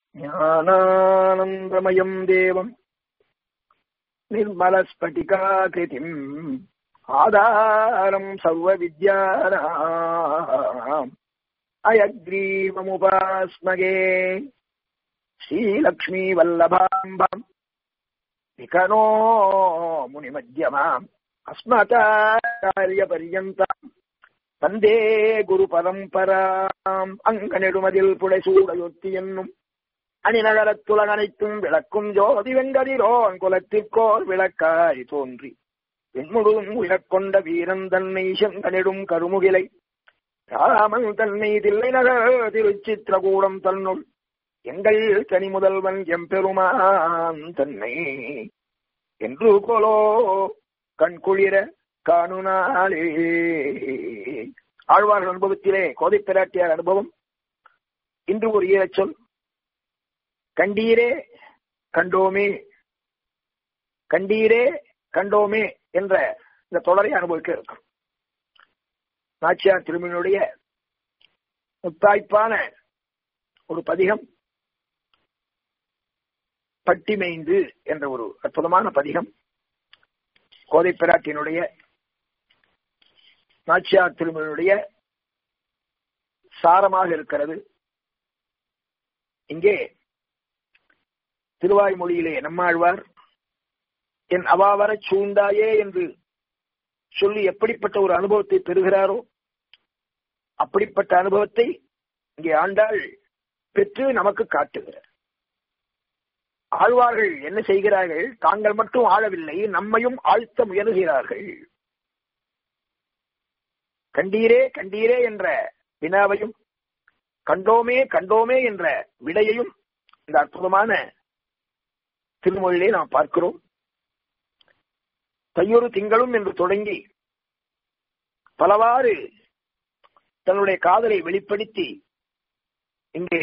ஞானானந்தமயம் தேவம் निर्मलस्फटिकाकृतिम् आधारम् सर्वविद्यानाम् अयग्रीवमुपास्मगे श्रीलक्ष्मीवल्लभाम्बम् विकनो मुनिमध्यमाम् अस्मताचार्यपर्यन्ताम् வந்தே குரு பரம்பராம் அங்கனெடுமதில் புடைசூடையொத்தி என்னும் அணிநகரத்துலக அனைத்தும் விளக்கும் ஜோதி வெங்கதிரோன் குலத்திற்கோர் விளக்காய் தோன்றி என்முழுதும் உயர்கொண்ட வீரன் தன்னை செங்கனிடும் கருமுகிலை ராமன் தன்னை தில்லை நகர் திருச்சித்திரகூடம் தன்னுள் எங்கள் தனி முதல்வன் எம்பெருமான் தன்னை என்று கொலோ கண்குளிர காணுனாளே ஆழ்வார்கள் அனுபவத்திலே கோதை பிராட்டியார் அனுபவம் இன்று ஒரு ஈரச் சொல் கண்டீரே கண்டோமே கண்டீரே கண்டோமே என்ற இந்த தொடரை அனுபவிக்க இருக்கும் நாச்சியார் திருமணியுடைய முத்தாய்ப்பான ஒரு பதிகம் பட்டிமைந்து என்ற ஒரு அற்புதமான பதிகம் கோதை பிராட்டினுடைய நாச்சியார் திருமணியுடைய சாரமாக இருக்கிறது இங்கே திருவாய்மொழியிலே நம்மாழ்வார் என் அவாவர சூண்டாயே என்று சொல்லி எப்படிப்பட்ட ஒரு அனுபவத்தை பெறுகிறாரோ அப்படிப்பட்ட அனுபவத்தை இங்கே ஆண்டாள் பெற்று நமக்கு காட்டுகிறார் ஆழ்வார்கள் என்ன செய்கிறார்கள் தாங்கள் மட்டும் ஆளவில்லை நம்மையும் ஆழ்த்த முயலுகிறார்கள் கண்டீரே கண்டீரே என்ற வினாவையும் கண்டோமே கண்டோமே என்ற விடையையும் இந்த அற்புதமான திருமொழியிலே நாம் பார்க்கிறோம் தையொரு திங்களும் என்று தொடங்கி பலவாறு தன்னுடைய காதலை வெளிப்படுத்தி இங்கே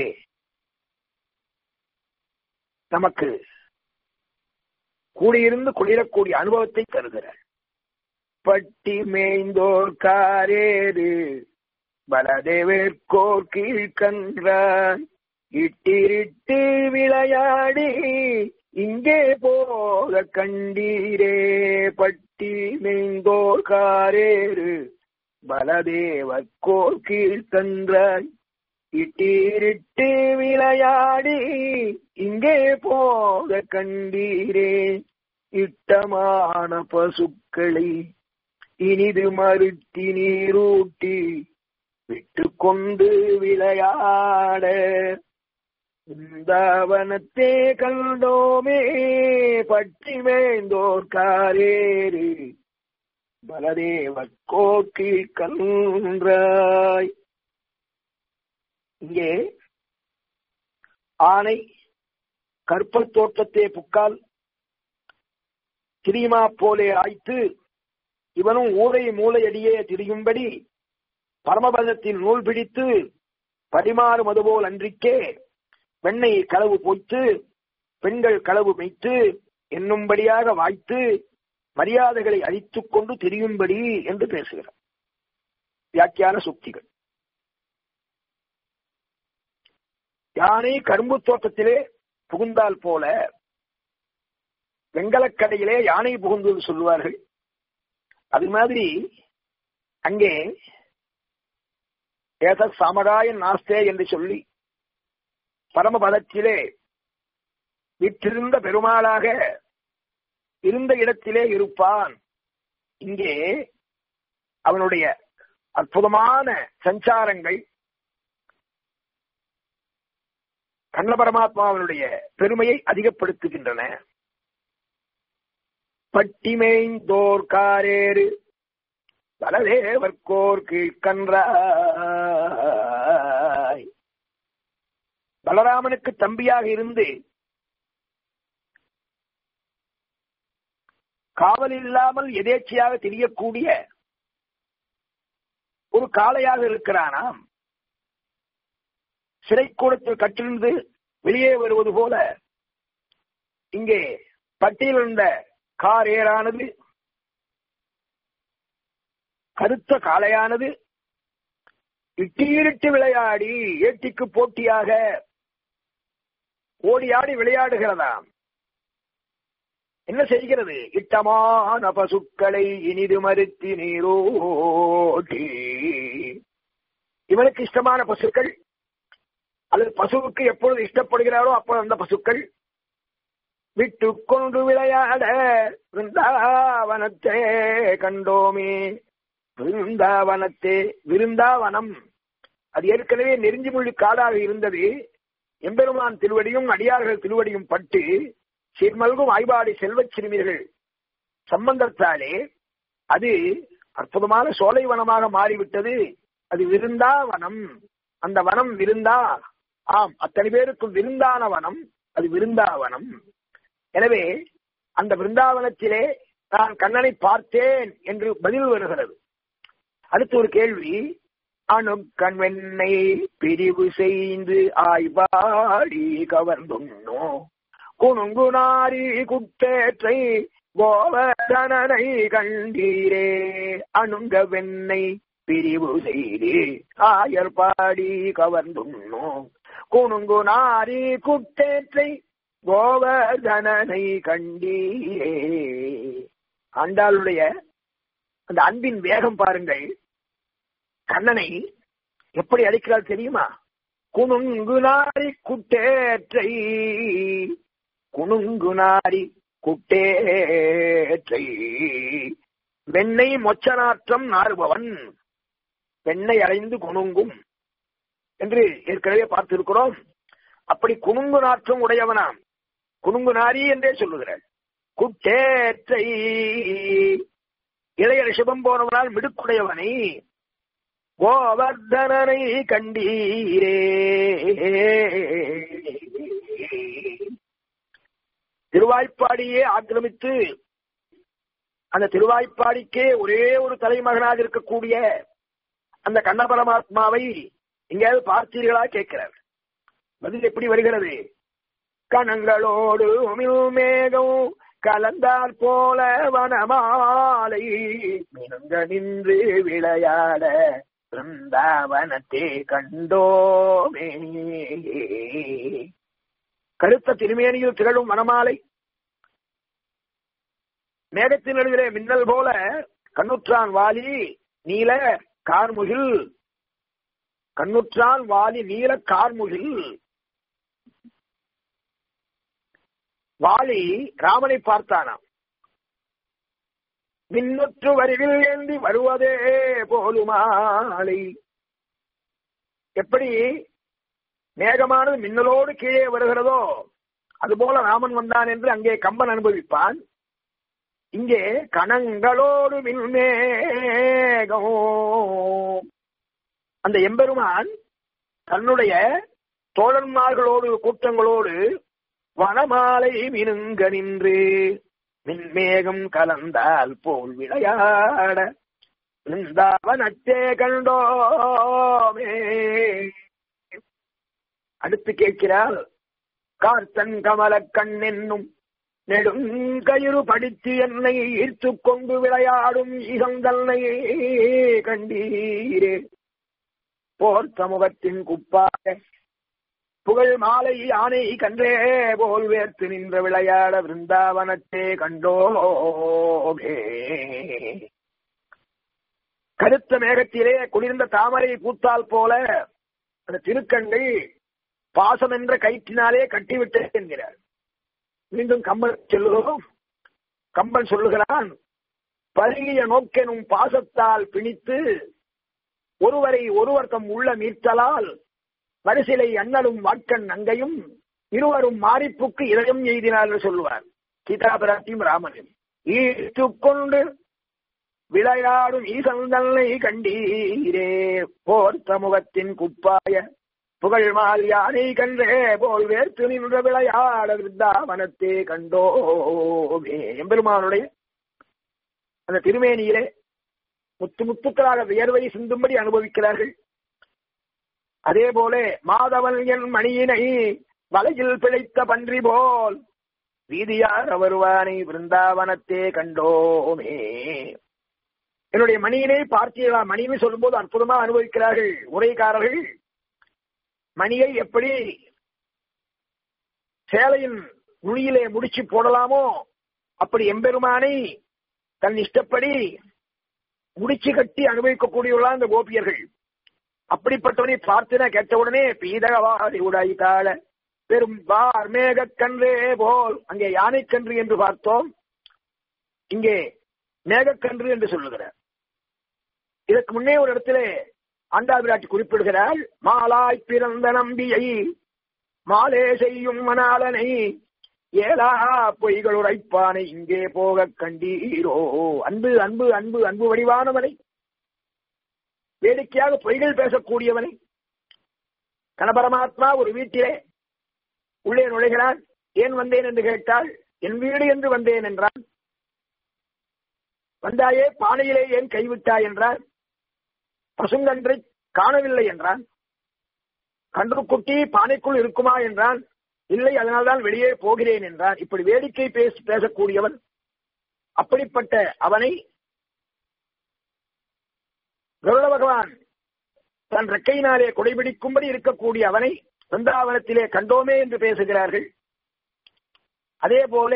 நமக்கு கூடியிருந்து குளிரக்கூடிய அனுபவத்தை தருகிறார் பட்டி மேய்ந்தோர் காரேறு பலதேவேற்கோர் கீழ்கன்றான் இட்டிரிட்டு விளையாடி இங்கே போக கண்டீரே பட்டி மேய்ந்தோர் காரேறு பலதேவர்கோர் கீழ்கன்றாய் இட்டீரிட்டு விளையாடி இங்கே போக கண்டீரே இட்டமான பசுக்களை இனிது மறுத்தி நீரூட்டி விட்டு கொண்டு விளையாட பிருந்தாவனத்தே கண்டோமே பற்றி வேந்தோர் காரேறு பலதேவ கோக்கி கன்றாய் இங்கே ஆனை கற்பல் தோட்டத்தே புக்கால் திரியுமா போலே ஆய்த்து இவனும் ஊரை மூளையடியே திரியும்படி பரமபதத்தின் நூல் பிடித்து பரிமாறு மதுபோல் அன்றிக்கே வெண்ணெய் களவு போய்த்து பெண்கள் களவு மெய்த்து என்னும்படியாக வாய்த்து மரியாதைகளை அழித்துக் கொண்டு திரியும்படி என்று பேசுகிறார் வியாக்கியான சுக்திகள் யானை கரும்பு தோட்டத்திலே புகுந்தால் போல வெங்கலக்கடையிலே யானை புகுந்து சொல்லுவார்கள் அது மாதிரி அங்கே ஏத சமகாயன் நாஸ்தே என்று சொல்லி பரமபதத்திலே விற்றிருந்த பெருமாளாக இருந்த இடத்திலே இருப்பான் இங்கே அவனுடைய அற்புதமான சஞ்சாரங்கள் கண்ண பரமாத்மாவனுடைய பெருமையை அதிகப்படுத்துகின்றன பட்டிமேந்தோர் காரேறு பலதேவர்கோர் கீழ்கன்றாய் பலராமனுக்கு தம்பியாக இருந்து காவல் இல்லாமல் எதேச்சையாக தெரியக்கூடிய ஒரு காளையாக இருக்கிறானாம் சிறைக்கூடத்தில் கற்றிருந்து வெளியே வருவது போல இங்கே பட்டியல் இருந்த கார் ஏறானது கருத்த காளையானது இட்டீரிட்டு விளையாடி ஏட்டிக்கு போட்டியாக ஓடி ஆடி விளையாடுகிறதாம் என்ன செய்கிறது இட்டமான பசுக்களை இனிது மறுத்தி நீரோட்டி இவனுக்கு இஷ்டமான பசுக்கள் அல்லது பசுவுக்கு எப்பொழுது இஷ்டப்படுகிறாரோ அப்பொழுது அந்த பசுக்கள் விட்டு கொண்டு விளையாட விருந்தாவனத்தே கண்டோமே விருந்தாவனத்தே விருந்தாவனம் அது ஏற்கனவே நெருஞ்சி மொழி காடாக இருந்தது எம்பெருமான் திருவடியும் அடியார்கள் திருவடியும் பட்டு சீர்மல்கும் ஆய்வாடி செல்வச் சிறுமியர்கள் சம்பந்தத்தாலே அது அற்புதமான சோலை வனமாக மாறிவிட்டது அது விருந்தாவனம் அந்த வனம் விருந்தா ஆம் அத்தனை பேருக்கும் விருந்தான வனம் அது விருந்தாவனம் எனவே அந்த விருந்தாவனத்திலே நான் கண்ணனை பார்த்தேன் என்று பதில் வருகிறது அடுத்து ஒரு கேள்வி அணு கண்வெண்ணை பிரிவு செய்து ஆய்வாடி கவர்ந்துண்ணோ குணுங்குனாரி குட்டேற்றை கோவர்தனனை கண்டீரே அணுங்க வெண்ணை பிரிவு செய்து ஆயர் பாடி கவர்ந்துண்ணோ குணுங்கு நாரி குட்டேற்றை கோவர்தனனை கண்டீரே ஆண்டாளுடைய அந்த அன்பின் வேகம் பாருங்கள் கண்ணனை எப்படி அழைக்கிறாள் தெரியுமா குணுங்கு நாரி குட்டேற்றை குணுங்கு நாரி குட்டேற்றை வெண்ணை மொச்சநாற்றம் நாறுபவன் வெண்ணை அடைந்து குணுங்கும் என்று ஏற்கனவே பார்த்திருக்கிறோம் அப்படி குணுங்கு நாற்றம் உடையவனாம் குணுங்கு நாரி என்றே சொல்லுகிறார் குட்டேற்றை இளைய ரிஷபம் போனவனால் மிடுக்குடையவனை கோவர்தனனை கண்டீரே திருவாய்ப்பாடியே ஆக்கிரமித்து அந்த திருவாய்ப்பாடிக்கே ஒரே ஒரு தலைமகனாக இருக்கக்கூடிய அந்த கண்ண பரமாத்மாவை எங்கேயாவது பார்த்தீர்களா கேட்கிறார் பதில் எப்படி வருகிறது கணங்களோடு மேகம் கலந்தால் போல வனமாலை மினுங்க நின்று விளையாட பிருந்தாவனத்தே கண்டோமே கருத்த திருமேனியில் திகழும் வனமாலை மேகத்தின் நடுவிலே மின்னல் போல கண்ணுற்றான் வாலி நீல கார்முகில் கண்ணுற்றான் வாலி நீல கார்முகில் வாலி ராமனை பார்த்தானாம் மின்னுற்று வரிவில் ஏந்தி வருவதே போலுமாலை எப்படி மேகமானது மின்னலோடு கீழே வருகிறதோ அதுபோல ராமன் வந்தான் என்று அங்கே கம்பன் அனுபவிப்பான் இங்கே கணங்களோடு மின்மேகம் அந்த எம்பெருமான் தன்னுடைய தோழன்மார்களோடு கூட்டங்களோடு வனமாலை மினுங்க நின்று மின்மேகம் கலந்தால் போல் விளையாட பிருந்தாவனத்தே கண்டோமே அடுத்து கேட்கிறாள் கார்த்தன் கமல கண் என்னும் நெடுங்கயிறு படித்து என்னை ஈர்த்து கொண்டு விளையாடும் ஈகந்தன்னை கண்டீரே போர் சமூகத்தின் குப்பாக புகழ் மாலை யானை கன்றே போல் வேர்த்து நின்ற விளையாட விருந்தாவனத்தே கண்டோமே கருத்த மேகத்திலே குளிர்ந்த தாமரை பூத்தால் போல அந்த திருக்கண்கள் பாசம் என்ற கயிற்றினாலே கட்டிவிட்டு என்கிறார் மீண்டும் கம்பன் சொல்லுகிறோம் கம்பன் சொல்லுகிறான் பருகிய நோக்கெனும் பாசத்தால் பிணித்து ஒருவரை ஒருவர் தம் உள்ள மீட்டலால் வரிசிலை அண்ணலும் வாட்கண் அங்கையும் இருவரும் மாரிப்புக்கு இதயம் எய்தினார் சொல்லுவார் சீதாபிராட்டியும் ராமனும் ஈர்த்து கொண்டு விளையாடும் ஈசந்தன்னை கண்டீரே போர் சமூகத்தின் குப்பாய புகழ் மால் யானை கன்றே போல் வேர்த்து நின்ற விளையாட விருந்தாவனத்தே கண்டோமே எம்பெருமானுடைய அந்த திருமேனியிலே முத்து முத்துக்களாக வியர்வை சிந்தும்படி அனுபவிக்கிறார்கள் அதே போல மாதவன் என் மணியினை வலையில் பிழைத்த பன்றி போல் வீதியார் வருவானை பிருந்தாவனத்தே கண்டோமே என்னுடைய மணியினை பார்த்தீர்களா மணின்னு சொல்லும்போது அற்புதமா அனுபவிக்கிறார்கள் உரைக்காரர்கள் மணியை எப்படி சேலையின் நுனியிலே முடிச்சு போடலாமோ அப்படி எம்பெருமானை தன் இஷ்டப்படி முடிச்சு கட்டி அனுபவிக்கக்கூடியவர்களா அந்த கோபியர்கள் அப்படிப்பட்டவனை பார்த்தின கேட்டவுடனே பீதகவாதி உடாய் தாழ பெரும் வார் மேகக்கன்றே போல் அங்கே யானைக்கன்று என்று பார்த்தோம் இங்கே மேகக்கன்று என்று சொல்லுகிறார் இதற்கு முன்னே ஒரு இடத்துல ஆண்டாபிராட்டி குறிப்பிடுகிறாள் மாலாய் பிறந்த நம்பியை மாலே செய்யும் மணாலனை ஏலா பொய்கள் உரைப்பானை இங்கே போக கண்டீரோ அன்பு அன்பு அன்பு அன்பு வடிவானவனை வேடிக்கையாக பொய்கள் பேசக்கூடியவனை கணபரமாத்மா ஒரு வீட்டிலே உள்ளே நுழைகிறான் ஏன் வந்தேன் என்று கேட்டால் என் வீடு என்று வந்தேன் என்றான் வந்தாயே பானையிலே ஏன் கைவிட்டாய் என்றான் பசுங்கன்றை காணவில்லை என்றான் கன்றுக்குட்டி பானைக்குள் இருக்குமா என்றான் இல்லை அதனால்தான் வெளியே போகிறேன் என்றான் இப்படி வேடிக்கை பேசி பேசக்கூடியவன் அப்படிப்பட்ட அவனை கருட பகவான் தன் ரெக்கையினாலே கொடைபிடிக்கும்படி இருக்கக்கூடிய அவனை பிருந்தாவனத்திலே கண்டோமே என்று பேசுகிறார்கள் அதே போல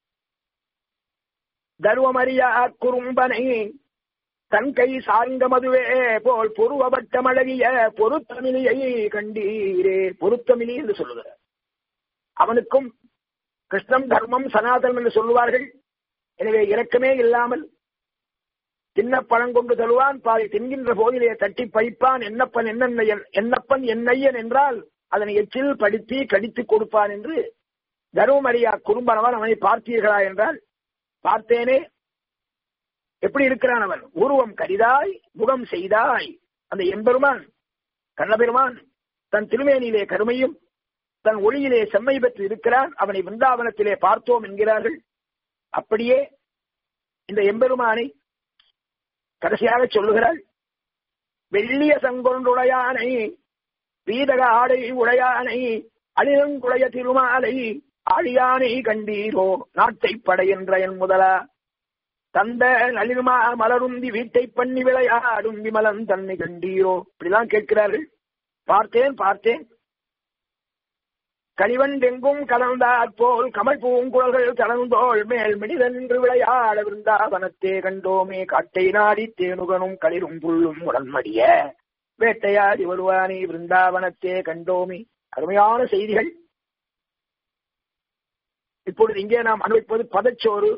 தருவமரியா குறும்பனை தன் கை சார்ந்த மதுவே போல் பொருவபட்டமழகிய பொருத்தமிழியை கண்டீரே பொருத்தமிழி என்று சொல்லுகிறார் அவனுக்கும் கிருஷ்ணம் தர்மம் சனாதனம் என்று சொல்லுவார்கள் எனவே இரக்கமே இல்லாமல் தின்ன பழங்கொண்டு தருவான் பாதி தின்கின்ற போதிலே தட்டி பழிப்பான் என்னப்பன் என்ன என்னப்பன் என்னையன் என்றால் அதனை எச்சில் படித்து கடித்து கொடுப்பான் என்று தருமரியா குறும்பனவன் அவனை பார்த்தீர்களா என்றால் பார்த்தேனே எப்படி இருக்கிறான் அவன் உருவம் கரிதாய் முகம் செய்தாய் அந்த எம்பெருமான் கண்ணபெருமான் தன் திருமேனியிலே கருமையும் தன் ஒளியிலே செம்மை பெற்று இருக்கிறான் அவனை விருந்தாவனத்திலே பார்த்தோம் என்கிறார்கள் அப்படியே இந்த எம்பெருமானை கடைசியாக சொல்லுகிறாள் வெள்ளிய சங்கொண்டுடையானை பீதக ஆடை உடையானை அழிலங்குடைய திருமாலை ஆழியானை கண்டீரோ நாட்டை படையென்ற என் முதலா தந்த நளிர்மா மலருந்தி வீட்டை பண்ணி விளையாடும் விமலன் தன்னை கண்டீரோ இப்படிலாம் கேட்கிறார்கள் பார்த்தேன் பார்த்தேன் கழிவண்டெங்கும் கலந்தாற் போல் கமல் பூங்குழல்கள் கலந்தோள் மேல் மனிதன்று விளையாட விருந்தாவனத்தே கண்டோமே காட்டை நாடி தேனுகனும் களிரும் புல்லும் உடன்மடிய வேட்டையாடி வருவானே விருந்தாவனத்தே கண்டோமே அருமையான செய்திகள் இப்பொழுது இங்கே நாம் அனுபவிப்பது பதச்சோறு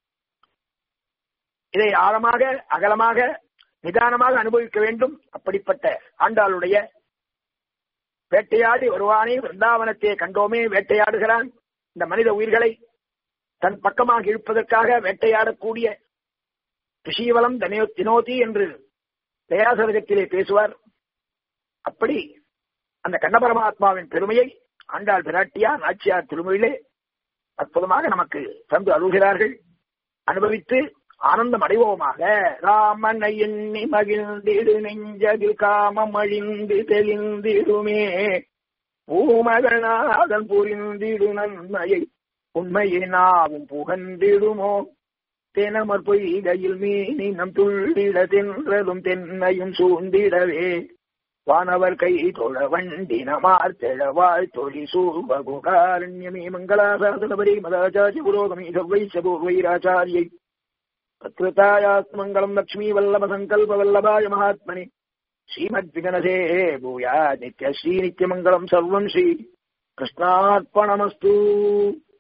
இதை ஆழமாக அகலமாக நிதானமாக அனுபவிக்க வேண்டும் அப்படிப்பட்ட ஆண்டாளுடைய வேட்டையாடி வருவானே விருந்தாவனத்தை கண்டோமே வேட்டையாடுகிறான் இந்த மனித உயிர்களை தன் பக்கமாக இழுப்பதற்காக வேட்டையாடக்கூடிய ரிஷீவலம் தனோ தினோதி என்று தயாசரகத்திலே பேசுவார் அப்படி அந்த கண்ணபரமாத்மாவின் பெருமையை ஆண்டாள் பிராட்டியா நாச்சியார் திருமொழியிலே அற்புதமாக நமக்கு தந்து அருள்கிறார்கள் அனுபவித்து ஆனந்தம் அடைவோமாக ராமனை எண்ணி மகிழ்ந்திடு நெஞ்சதில் காமம் அழிந்து தெளிந்திடுமே பூமகநாதன் புரிந்திடு நன்மையை உண்மையை நாவும் புகந்திடுமோ தெனமர் பொய்கையில் மீனினம் துள்ளிட தென்றலும் தென்னையும் சூழ்ந்திடவே வானவர் கை தொழ வண்டினமார் தெழவாய் தொழி சூர்வகுகாரண்யமே மங்களாசாசனபரி மதாச்சாரிய புரோகமி சவ்வைச்ச பூர்வைராச்சாரியை तत्कृतायास्मङ्गलम् लक्ष्मीवल्लभसङ्कल्पवल्लभाय महात्मनि श्रीमद्विगणसे भूया नित्यश्रीनित्यमङ्गलम् सर्वम् श्री कृष्णार्पणमस्तु